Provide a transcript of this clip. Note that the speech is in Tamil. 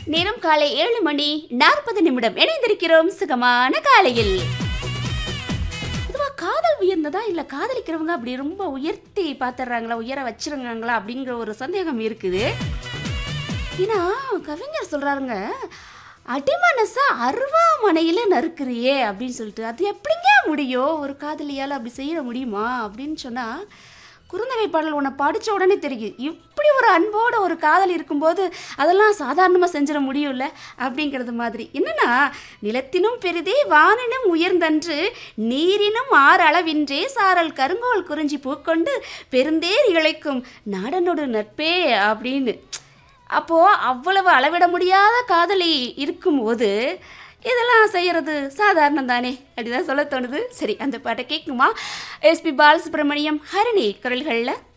நேரம் காலை ஏழு மணி நாற்பது நிமிடம் இணைந்திருக்கிறோம் சுகமான காலையில் இதுவா காதல் உயர்ந்ததா இல்ல காதலிக்கிறவங்க அப்படி ரொம்ப உயர்த்தி பாத்துறாங்களா உயர வச்சிருக்காங்களா அப்படிங்கிற ஒரு சந்தேகம் இருக்குது ஏன்னா கவிஞர் சொல்றாருங்க அடிமனச அருவாமனையில நறுக்குறியே அப்படின்னு சொல்லிட்டு அது எப்படிங்க முடியும் ஒரு காதலியால் அப்படி செய்ய முடியுமா அப்படின்னு சொன்னா குறுந்தகை பாடல் உன்னை படிச்ச உடனே தெரியும் இப்படி ஒரு அன்போட ஒரு காதல் இருக்கும்போது அதெல்லாம் சாதாரணமாக செஞ்சிட முடியும்ல அப்படிங்கிறது மாதிரி என்னன்னா நிலத்தினும் பெரிதே வானினும் உயர்ந்தன்று நீரினும் ஆறு அளவின்றே சாரல் கருங்கோல் குறிஞ்சி பூக்கொண்டு பெருந்தேர் இழைக்கும் நாடனோடு நட்பே அப்படின்னு அப்போது அவ்வளவு அளவிட முடியாத காதலி இருக்கும்போது இதெல்லாம் செய்கிறது சாதாரணம் தானே அப்படிதான் சொல்ல தோணுது சரி அந்த பாட்டை கேட்குமா எஸ்பி பாலசுப்ரமணியம் ஹரிணி குரல்களில்